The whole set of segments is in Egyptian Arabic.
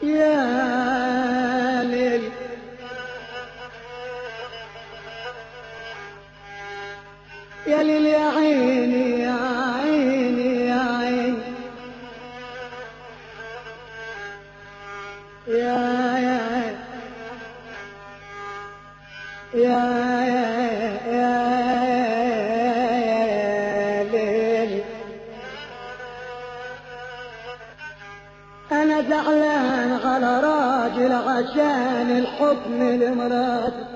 يا ليل يا ليل يا عيني يا عيني يا عيني يا يا يا يا يا ليل انا زعلان على راجل عشان الحكم لمراته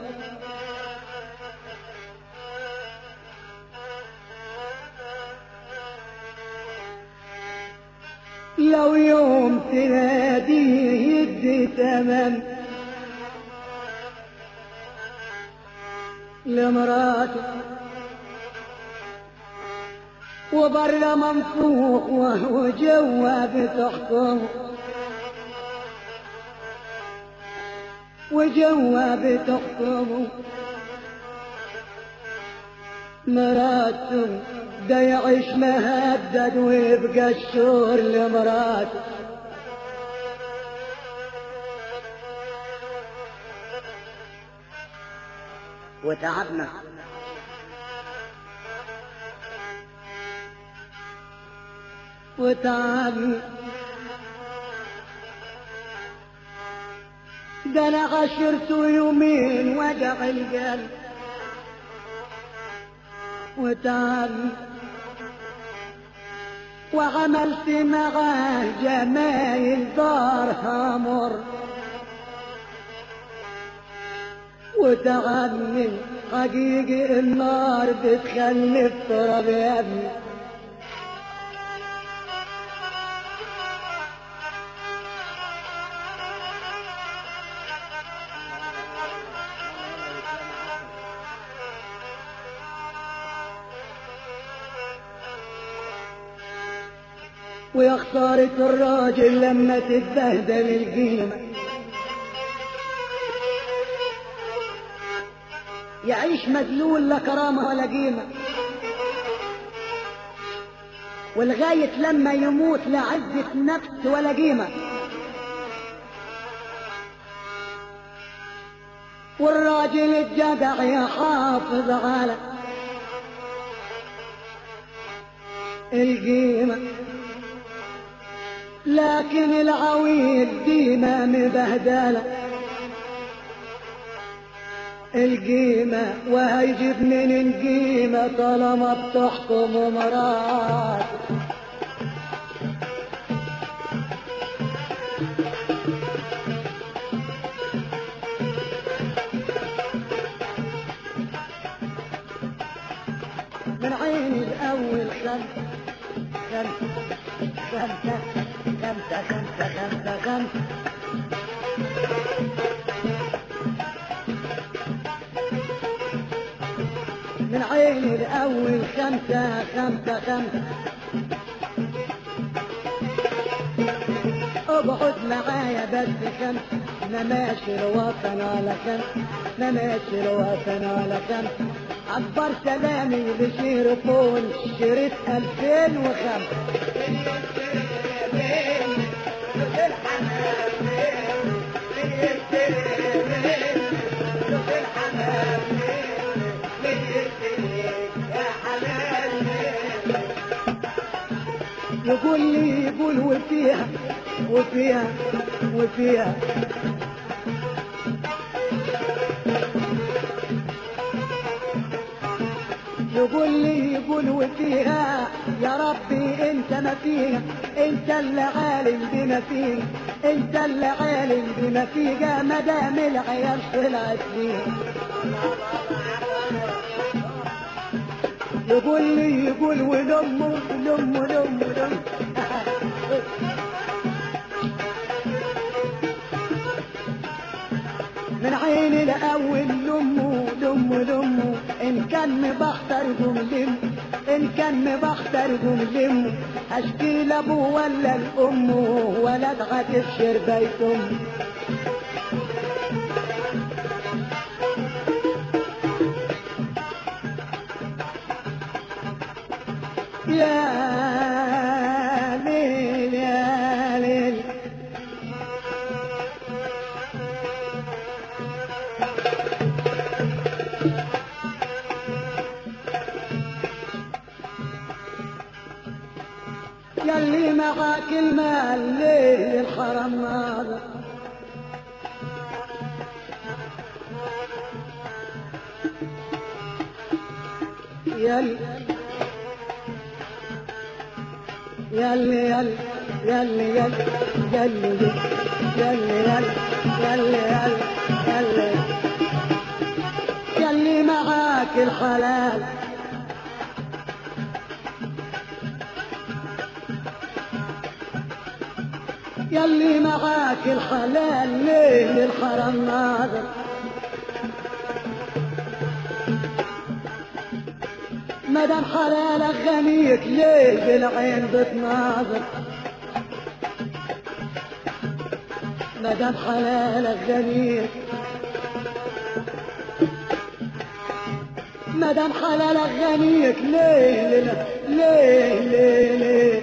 لو يوم تناديه يدي تمام لمراته وبر منفوخ وهو جوا بتحكم وجوا بتحكم مراته ده يعيش مهدد ويبقى الشور لمراته وتعبنا وتعبني ده انا عشرت يومين وجع القلب وتعبني وعملت معاه جمايل دارها مر وتعبني حقيقي النار بتخلف تراب يا ابني ويا خسارة الراجل لما تتبهدل القيمة يعيش مدلول لا كرامة ولا قيمة ولغاية لما يموت لا عزة نفس ولا قيمة والراجل الجدع يحافظ على القيمة لكن العويل ديما مبهدلة القيمة وهيجيب من القيمة طالما بتحكم مرات من عين الأول خمسة خمسة خمسة خمسة خمسة خمسة خمسة من عين الأول خمسة خمسة خمسة اقعد معايا بس خمسة انا ماشي الوطن على خمسة انا ماشي الوطن على خمسة عبر سلامي بشيرفون شريط 2005 يقول لي يقول وفيها وفيها وفيها يقول لي يقول وفيها يا ربي انت ما فيها انت اللي عالم بما فيها انت اللي عالم بما فيها ما دام العيال طلعت فيها يقول لي يقول ولم ولم ولم ولم من عين الاول لمه لم لمه ان كان مبختر جملم ان كان مبختر جملم اشكي لابوه ولا الام ولا تغتشر بيت امه يا ليل يا ليل يلي معاك المال ليه الحرم ناظر يلي يلي يلي يلي يلي يلي يلي يلي يلي يلي يلي معاك الحلال يلي معاك الحلال ليه للحرم ناظر مدام حلالك غنيك ليه بالعين بتناظر مدام حلالك غنيك مدام حلالك غنيك ليه ليه ليه ليه, ليه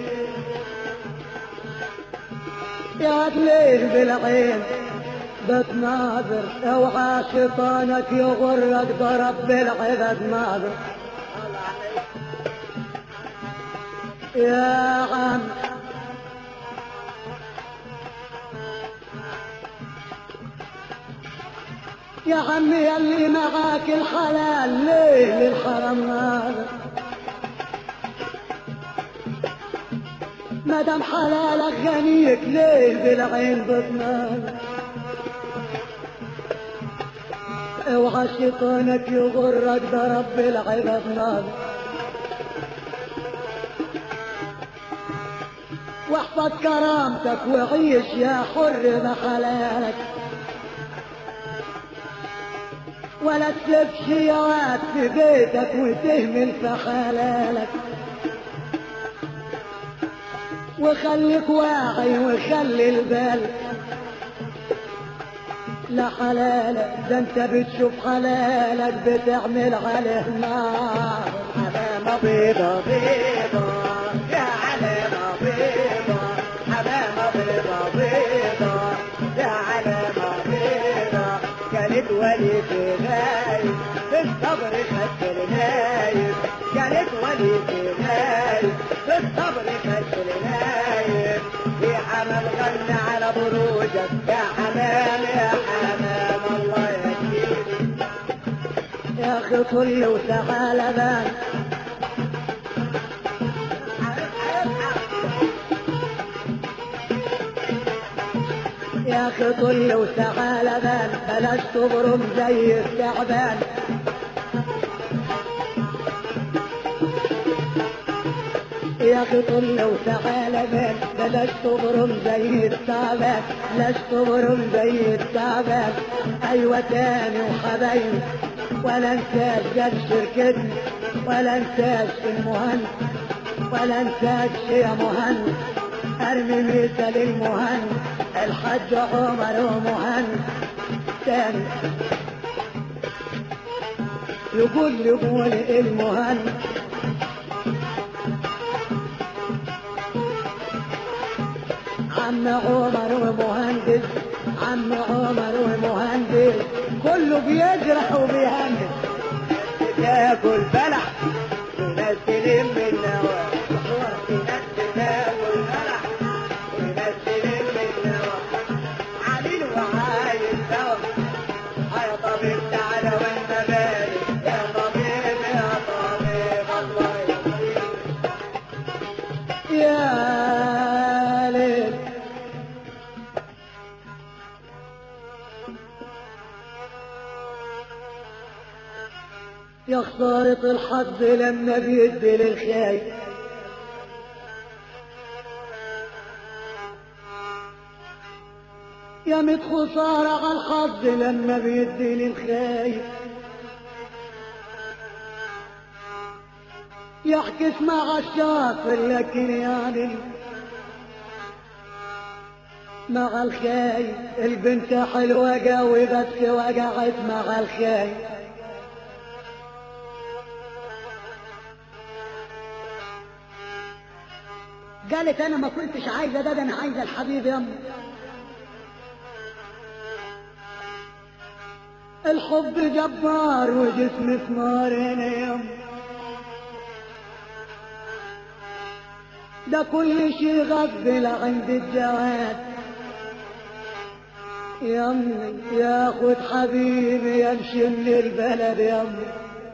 يا ليه بالعين بتناظر اوعى شيطانك يغرك ضرب بالعبد ناظر يا عم يا عم يلي معاك الحلال ليه للحرم ناظر مدام حلالك غنيك ليه بالعين بتناظر اوعى شيطانك يغرك ضرب بالعبد ناظر واحفظ كرامتك وعيش يا حر بحلالك ولا تسيب شيوات في بيتك وتهمل في حلالك وخليك واعي وخلي البال لا حلالك ده انت بتشوف حلالك بتعمل عليه نار حمامة بيضة بيضة يا علامة بيضة حمامة بيضة بيضة يا علامة بيضة كانت وليد نايم في الصبر خدت النايم كانت وليد نايم في الصبر خدت النايم في حمام غنى على بروجك يا حمام يا حمام الله يهديك يا اخي طل وتعالى بان يا اخي طل وتعالى بان بلاش تبرم زي التعبان يا اخي طل وتعالى بان بلاش تبرم زي التعبان بلاش تبرم زي التعبان ايوه تاني وحبايبي ولا انساش جد شركتنا ولا انساش المهند ولا انساش يا مهند ارمي مثل المهند الحاج عمر ومهند تاني يقول يقول المهند عم عمر ومهندس عم عمر ومهندس كله بيجرح وبيهندس تاكل بلح وناس تلم النوى وناس تاكل بلح وناس تلم النوى عليل وعايل سوا يا طبيب تعالى وانت بالي يا طبيب يا طبيب الله يهديك يا ليل يا خسارة الحظ لما بيدي للخايف يا مت خسارة على الحظ لما بيدي للخايف يحكس مع الشاطر لكن يعني مع الخايف البنت حلوة قوي بس وقعت مع الخايف قالت انا ما كنتش عايزه ده, ده انا عايزه الحبيب يما الحب جبار وجسم ثمار هنا يما ده كل شي غفل عند الجواد يمي ياخد حبيبي يمشي من البلد يمي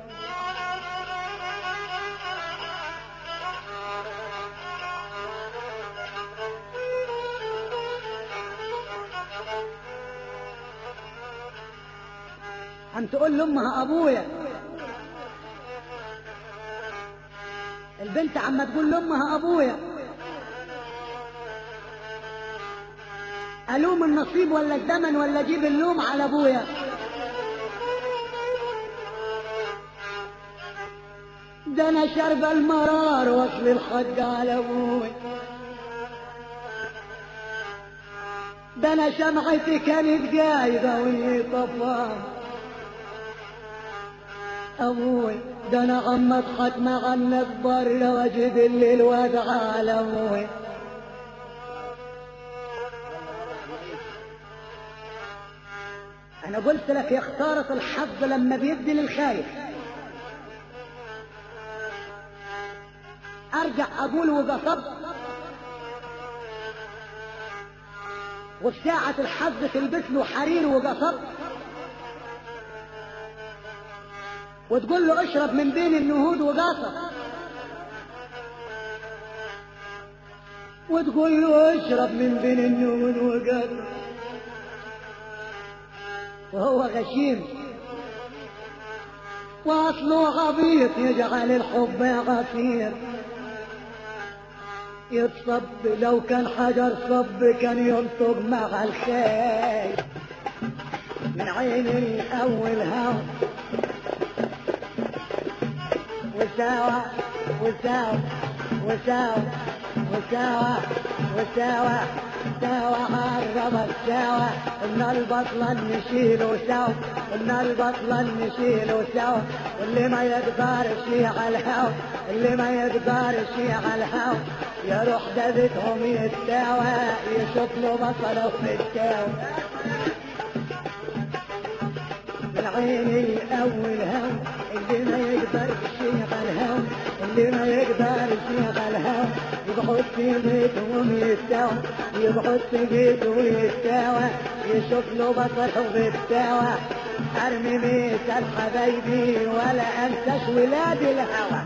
عم تقول لامها ابويا البنت عم تقول لامها ابويا الوم النصيب ولا الدمن ولا اجيب اللوم على ابويا ده انا شرب المرار واصل الحج على ابويا ده انا شمعتي كانت جايبه وهي طفاه ابوي ده انا غمض ختمة عنك بره واجد الليل وادعى على ابوي انا قلت لك يا خسارة الحظ لما بيدي للخايف ارجع اقول وقصبت وفي ساعة الحظ تلبس له حرير وقصبت وتقول له اشرب من بين النهود وقاصر وتقول له اشرب من بين النهود وقاصر وهو غشيم واصله عبيط يجعل الحب غفير يتصب لو كان حجر صب كان ينطق مع الخيل من عين الاول هوا وساوى وساوى وساوى وساوى وساوى ساوى عرب الساوى ان البطلة نشيله سوا ان البطلة نشيله سوا واللي ما يقدر شي على الهوا اللي ما يقدر شي على الهوا يروح دبتهم يتساوى يشوف له بصله في الساوى العين الاول هوا اللي ما يقدر يشيغ الهوا اللي ما يقدر يشيغ الهوا يقعد في بيتهم يستوى يقعد في بيته يستوى يشوف له بصره بالسوا ارمي مثل حبايبي ولا انساش ولاد الهوى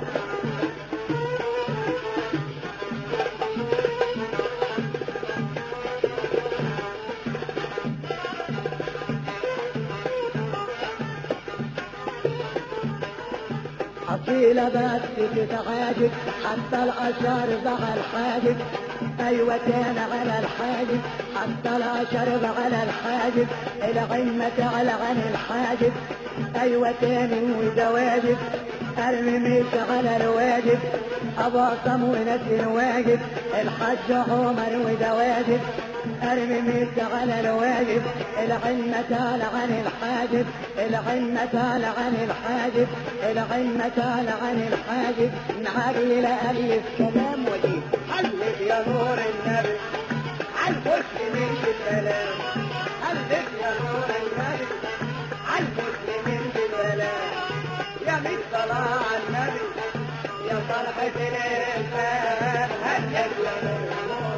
أصيلة بس تتعاجب حتى الأشهر بغى الحاجب أيوة كان على الحاجب حتى الأشهر على الحاجب العلم تعلى عن الحاجب أيوة تاني وده واجب ارمي ميت على الواجب أباطم ونسي الواجب الحج عمر وده واجب ارمي ميت على الواجب العلم تعالى عن الحاجب العلم تعالى عن الحاجب العلم تعالى عن الحاجب نعلي لألف كلام وجيب حلف يا نور النبي عالمسلمين بالسلام حلف يا نور النبي عالمسلمين بالسلام يا ميت صلاة على النبي يا فرحة الإنسان هلك يا نور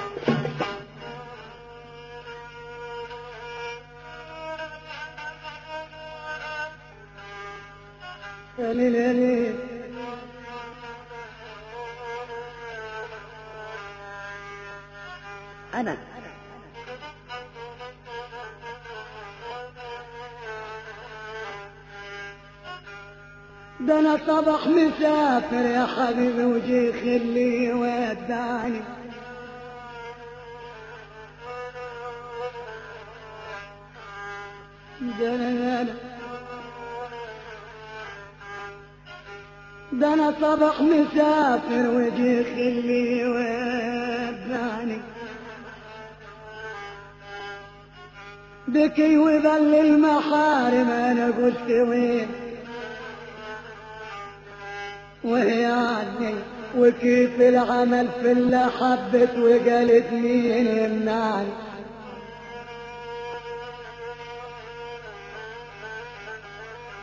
يا ليل يا ليل أنا ده أنا صبح مسافر يا حبيبي وجي خلي ودعني ده أنا أنا ده انا صبح مسافر وجي خلي وداني بكي وظل المحارم انا قلت وين وهي عني وكيف العمل في اللي حبت وقالت مين يمنعني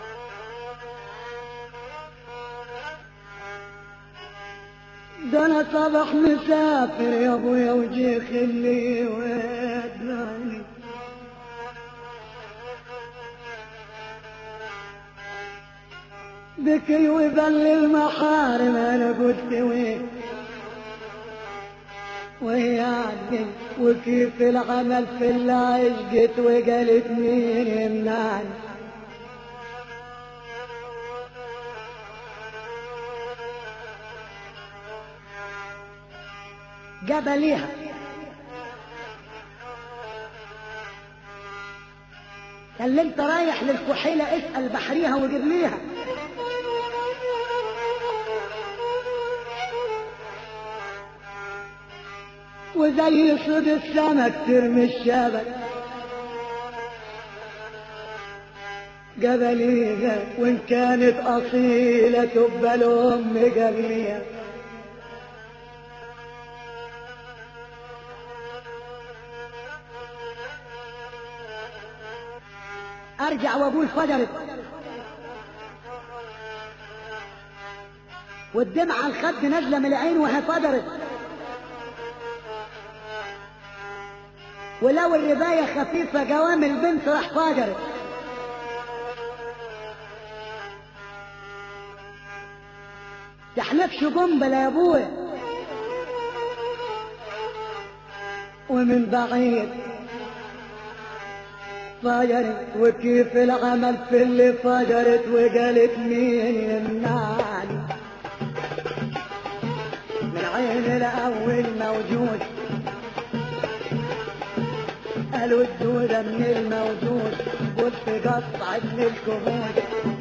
ده انا صبح مسافر يا ابويا وجي خلي وداني بكي وبل المحارم انا قلت وين وهي عدل وكيف العمل في اللي عشقت وقالت مين يمنعني جبليها قال لي انت رايح للكحيلة اسأل بحريها وجيب ليها وزي صيد السمك ترمي الشبك جبليها وان كانت اصيلة تبقى الام جبليها ارجع واقول فجرت والدمعة على الخد نازلة من العين وهي فجرت ولو الرباية خفيفة جوام البنت راح فجرت تحلفش قنبلة يا ابويا ومن بعيد فجرت وكيف العمل في اللي فجرت وقالت مين يمنعني من عين الاول موجود قالوا الدودة من الموجود قلت قطعت للكهود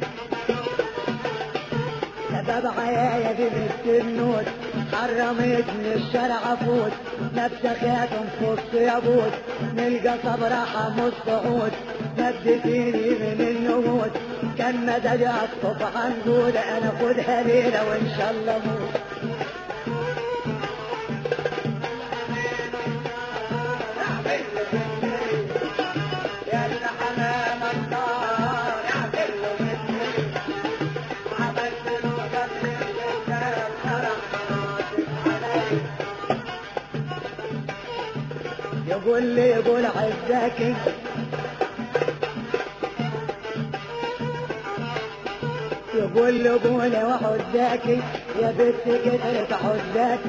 سبب عيايا دي بالسنود حرمت من الشارع افوت نفس خاتم في وسط يابوت نلقى صبرحة مصعود مدتيني من النهود كان مزاجي اصطف عن جود انا خدها ليلة وان شاء الله موت يا الحمام الطار اعمل له مثلي عملت له قبل الكتاب فرح علي يقول لي يقول عزاكي يقول لي قولي وحداكي يا بنت كترت حداكي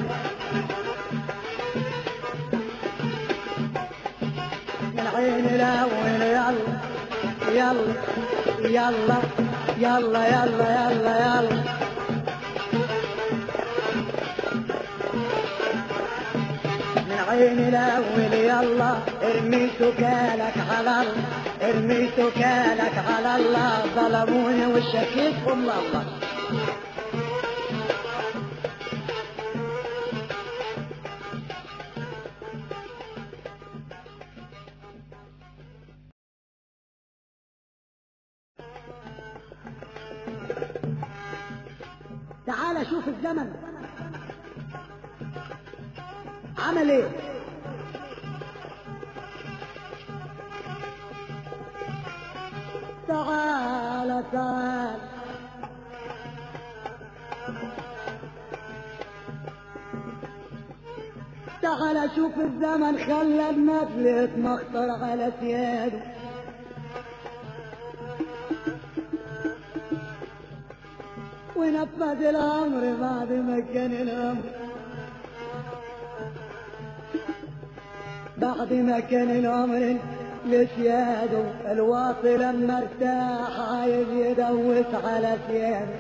من عين الاول يلا يلا يلا يلا يلا يلا يلا من عين الاول يلا ارمي سكالك على الله ارمي سكالك على الله ظلموني وشكيتهم الله تعال شوف الزمن عمل ايه تعال تعال تعال شوف الزمن خلى النسل يتمخطر على سياده ونفذ الامر بعد ما كان الامر بعد ما كان الامر لسياده الواطي لما ارتاح عايز يدوس على سياده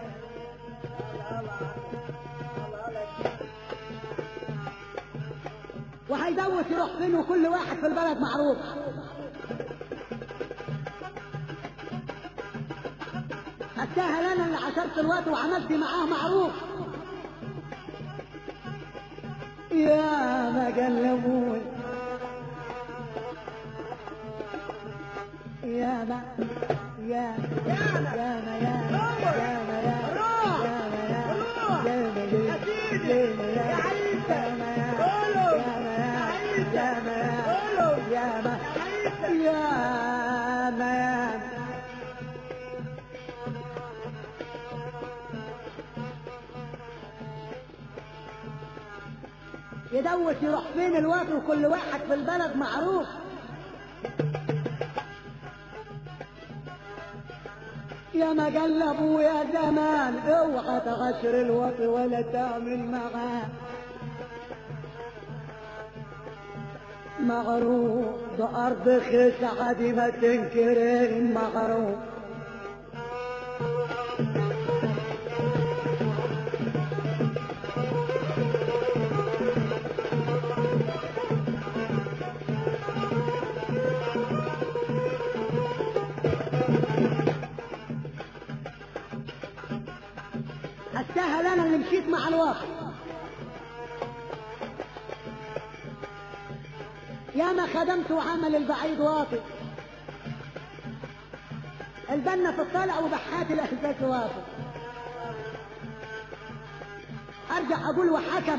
وهيدوس يروح فين وكل واحد في البلد معروف استاهل انا اللي عشرت الوقت وعملت معاه معروف يا ما قلبوني يا ما يا يا ما يا ما يا ما يا ما يا ما يا ما يا ما يا ما يا ما يا ما يا يا ما يا ما يا يدوس يروح فين الوقت وكل واحد في البلد معروف يا ما قلبوا يا زمان اوعى تغشر الوقت ولا تعمل معاه مغروب ده أرض خسعة دي ما تنكرين مغروب استاهل انا اللي مشيت مع الواقع يا ما خدمت وعمل البعيد واطي البنا في الطلع وبحات الاحساس واطي ارجع اقول وحكم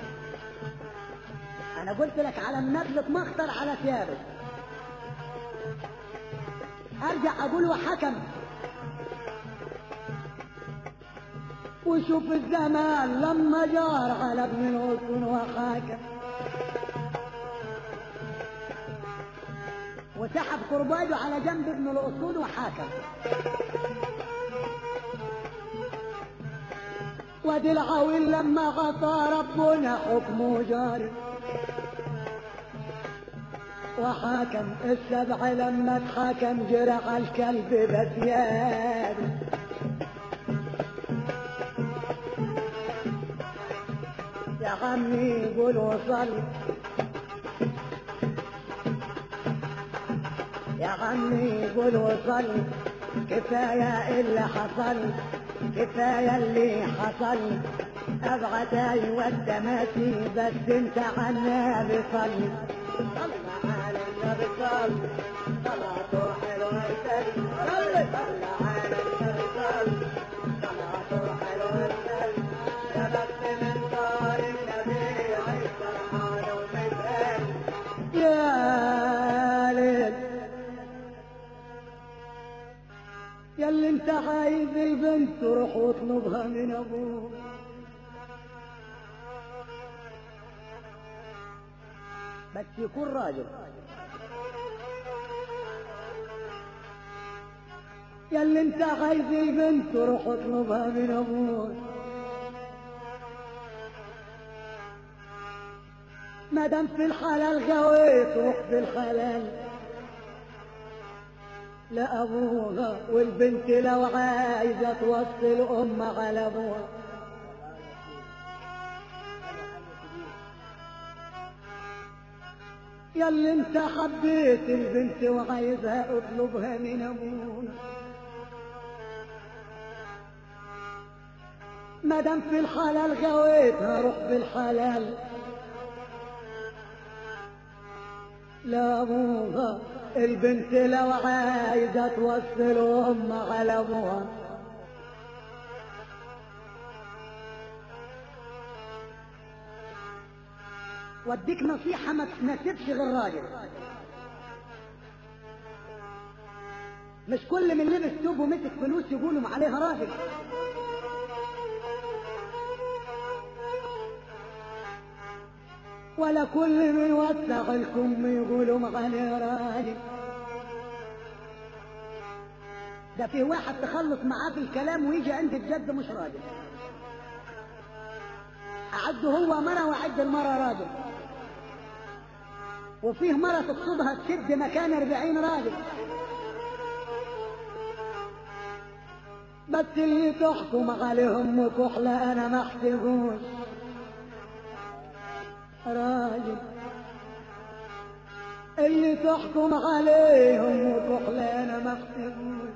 انا قلت لك على النبلة مخطر على ثيابك ارجع اقول وحكم وشوف الزمان لما جار على ابن الغصن وحاكم وسحب قرباجه على جنب ابن الأسود وحاكم وادي العويل لما غطى ربنا حكمه جاري وحاكم السبع لما اتحاكم جرح الكلب بثيابه يا عمي قول وصل يا عمي قول وصل كفاية اللي حصل كفاية اللي حصل أبغى والتماسي بس انت عنا بصل صلى على النبي صل صلاته حلوة السل صلى على النبي صل صلاته حلوة السل شبكت من دار النبي عيش فرحان ومثال يا ليل يا اللي انت عايز البنت روح واطلبها من ابوك بس يكون راجل يا اللي انت عايز البنت روح اطلبها من ابوك ما دام في الحلال غويت روح في الحلال لأبوها والبنت لو عايزة توصل أمها على أبوها يا اللي انت حبيت البنت وعايزها اطلبها من ابونا ما دام في الحلال غويتها روح بالحلال لا ابوها البنت لو عايزه توصل امها على ابوها واديك نصيحة ما تناسبش غير راجل مش كل من لبس ثوب ومسك فلوس يقولوا عليها راجل ولا كل من وسع الكم يقولوا عليه راجل ده في واحد تخلص معاه في الكلام ويجي عند الجد مش راجل أعد هو مرة وأعد المرة راجل وفيه مرة تقصدها تسد مكان أربعين راجل بس اللي تحكم عليهم كحلة أنا ما احتاجوش راجل اللي تحكم عليهم كحلة أنا ما احتاجوش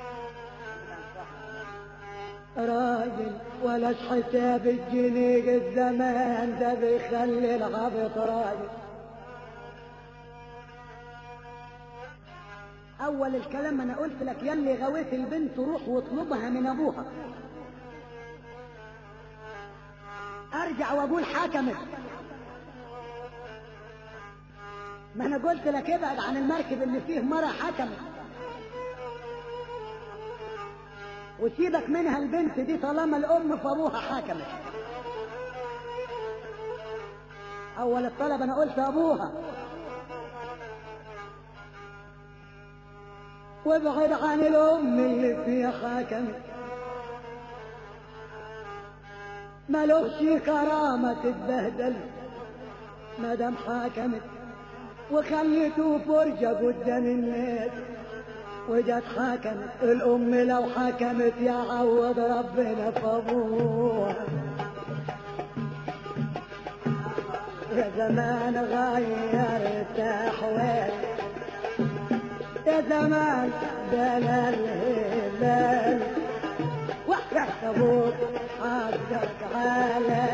راجل ولاش حساب الجنيه الزمان ده بيخلي العبط راجل اول الكلام انا قلت لك يلي غويت البنت روح واطلبها من ابوها ارجع واقول حكمت ما انا قلت لك ابعد عن المركب اللي فيه مرة حكمت وسيبك منها البنت دي طالما الام فابوها حكمت اول الطلب انا قلت ابوها وابعد عن الام اللي فيها حاكم ملوش كرامة تتبهدل مدام حاكمت وخليته فرجة قدام الناس وجت حكمت الأم لو حكمت يعوض ربنا في أبوها يا زمان غيرت أحوال يا زمان بلا الهلال وحدك أبوك حقك على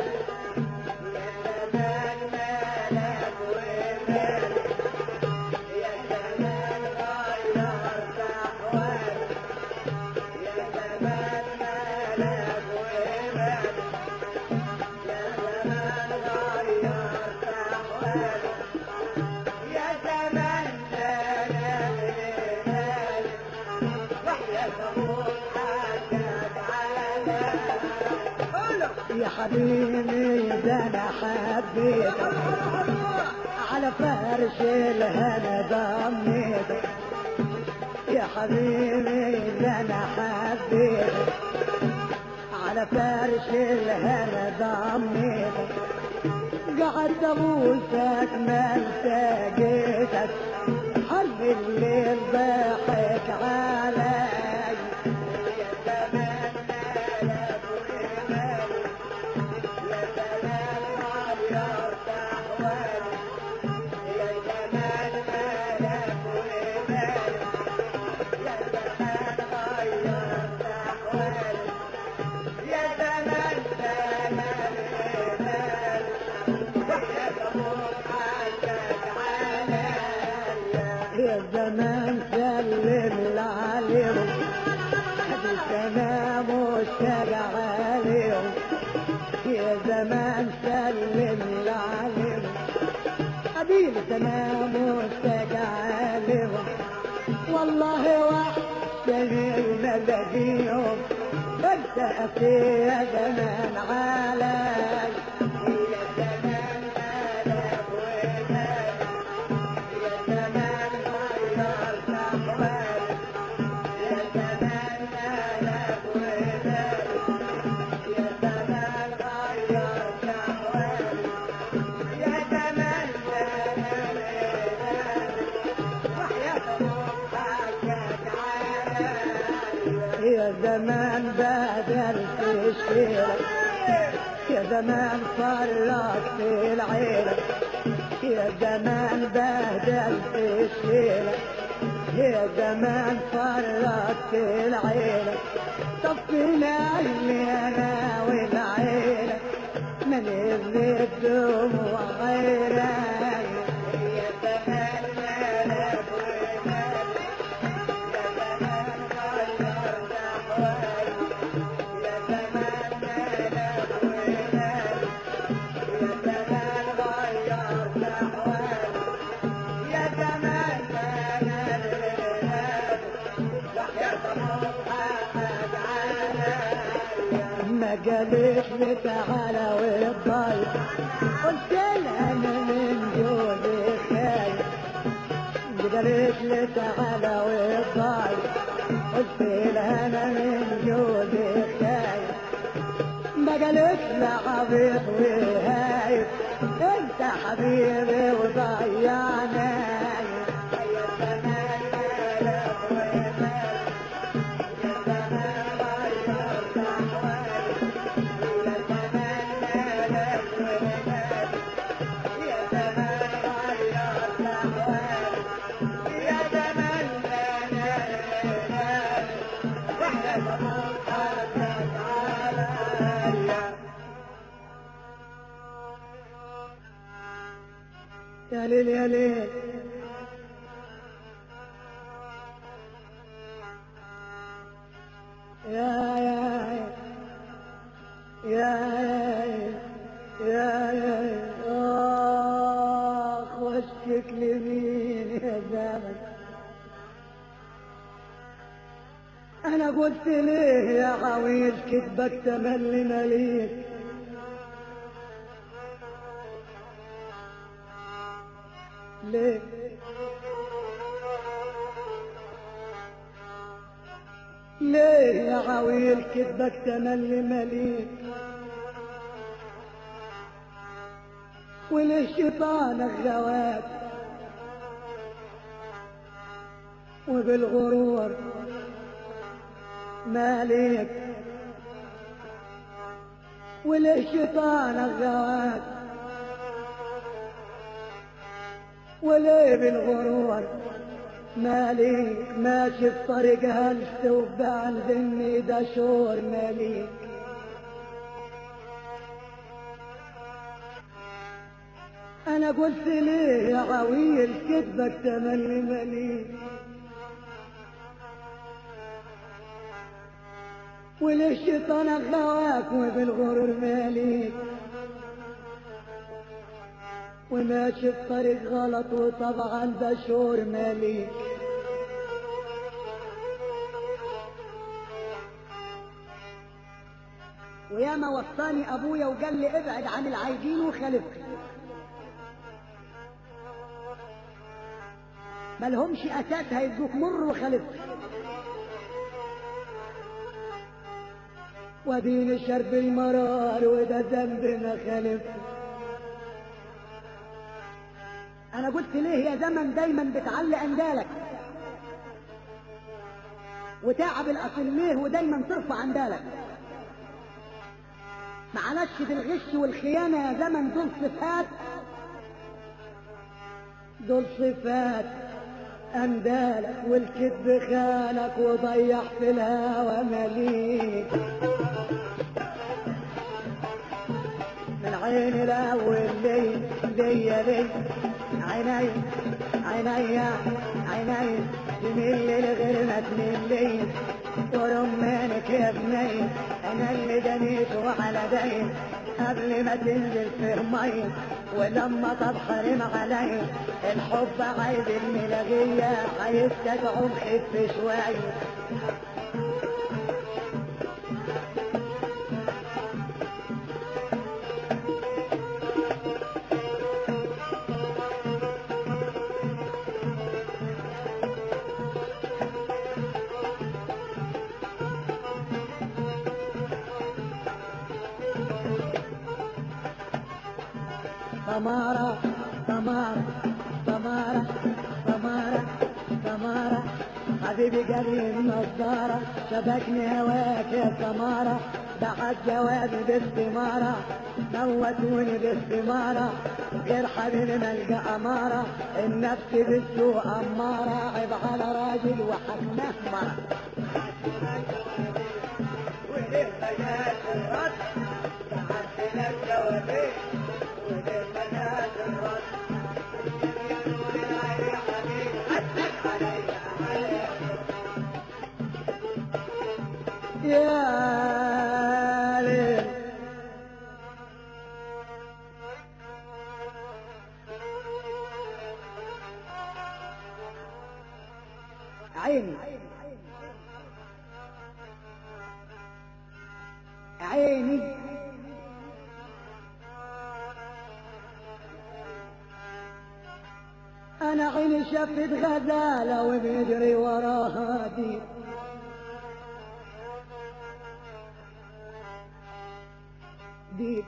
يا حبيبي ده انا حبيتك على فرش الهنا ضميتك يا حبيبي ده انا حبيتك على فرش الهنا ضميتك قعدت ابوسك ما التقيتك حل الليل ضحك علي يا زمان سلم عليهم هذه سنة مشتاق عليهم يا زمان سلم عليهم هذه سنة مشتاق عليهم والله وحشني ملاقيهم انت يا زمان علي يا زمان بدلت الشيرة يا زمان فرقت العيلة يا زمان بهدلت الشيرة يا زمان فرقت العيلة طفينا أهلي أنا والعيلة من اللي الدموع غيرك يا زمان ما قالت لي تعالى والضيف قلت لها انا من جودي خايف قالت لي تعالى والضيف قلت لها انا من جودي خايف ما قالت لا عبيط وهايف انت حبيبي وضيعني يا ليل يا ليل يا يا يا يا يا آخ وشك لمين يا زمن أنا قلت ليه يا عويل كتبك تملي مليك ليه ليه يا عويل كذبك تملي مليك وللشيطان الغواب وبالغرور مالك وللشيطان الغواب وليه بالغرور مالك ماشي في طريق هلس وبعد ذني دشور مالك انا قلت ليه يا عويل كذبك تملي مليك وللشيطان غواك وبالغرور مالك وماشي في طريق غلط وطبعا بشور مالك وياما وصاني ابويا وقال لي ابعد عن العايجين وخالفك ملهمش اساس هيدوك مر وخالفك ودين شرب المرار وده ذنب ما خالفك انا قلت ليه يا زمن دايما بتعلق اندالك وتعب الاصل ليه ودايما ترفع اندالك معلش في الغش والخيانة يا زمن دول صفات دول صفات اندالك والكذب خانك وضيع في الهوى مليك من عين الاول لي لي لي عيني عيني عيني تميل لغير ما تميل لي ورمانك يا ابني انا اللي دنيت وعلى دين قبل ما تنزل في مي ولما تبحرم علي الحب عايز الملاغية عايز تدعم خف شوية سمارة سمارة سمارة سمارة سمارة حبيبي قالي النظارة شبكني هواك يا سمارة بعد جوابي باستمارة موتوني باستمارة غير حبيبي ملقى أمارة النفس بالسوء أمارة عيب على راجل وحكمه مرة وإيه مجال الرد بعت لك جوابين وإيه مجال الرد يقولوا لي يا حبيبي حدك علي علي يا ليل عيني عيني انا عيني شفت غزالة وبيجري وراها دي دي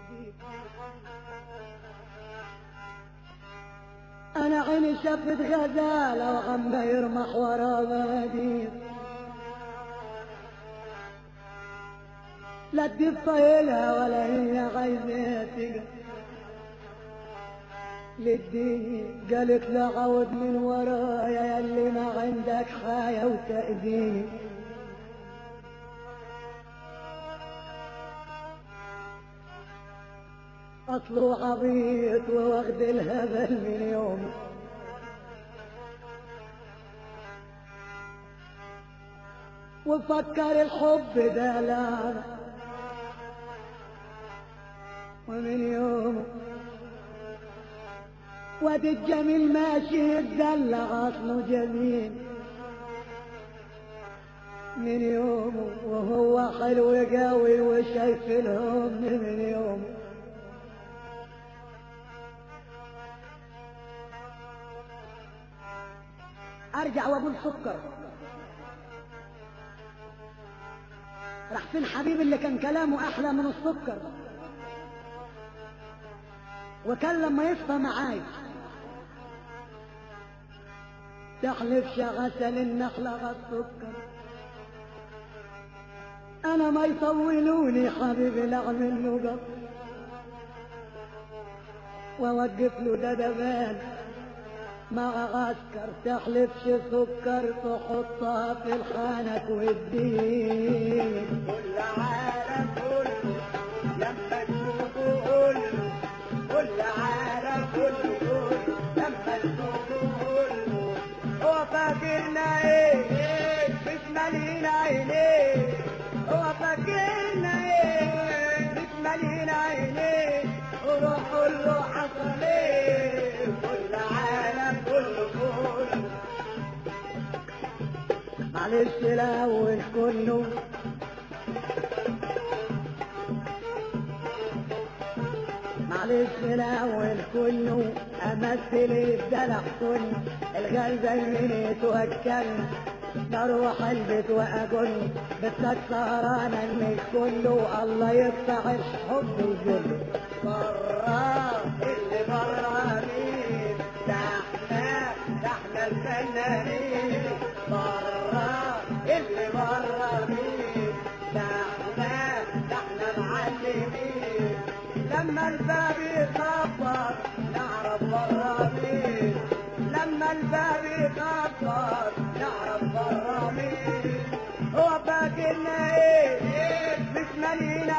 انا عيني شفت غزالة وعم يرمح وراها دي لا تجيب طايلها ولا هي عايزة تجي للدين قالت لا عود من ورايا يلي ما عندك حياة وتأذيني أصله عبيط وواخد الهبل من يوم وفكر الحب ده لا ومن يوم واد الجميل ماشي يتدلع اصله جميل من يوم وهو حلو قوي وشايف الهم من يوم ارجع واقول سكر راح فين حبيبي اللي كان كلامه احلى من السكر وكان لما يصفى معاي تحلف غسل النخلة غالسكر انا ما يطولوني حبيبي لاعمل له قط واوقف له دبان مع عسكر تحلفش سكر تحطها في الخانك والدين كل عالم كله لما تشوفه قوله كل عالم كله كله لما تشوفه قوله هو فاكرنا ايه ايه مش مالين عينيه هو فاكرنا ايه مش مالين عينيه وروح قول له حصل ايه كل عالم كله كله معلش الاول كله معلش الاول كله امثل الدلع كله الغال زي من يتوكل بروح البيت واقول بتك سهرانة الميت كله الله يقطع الحب الجل برا اللي برا مين ده احنا ده احنا الفنانين برا اللي برا مين ده احنا ده احنا معلمين لما الباب يخبط نعرف برا مين لما الباب يخبط نعرف برا مين هو فاكرنا ايه ايه مش مالين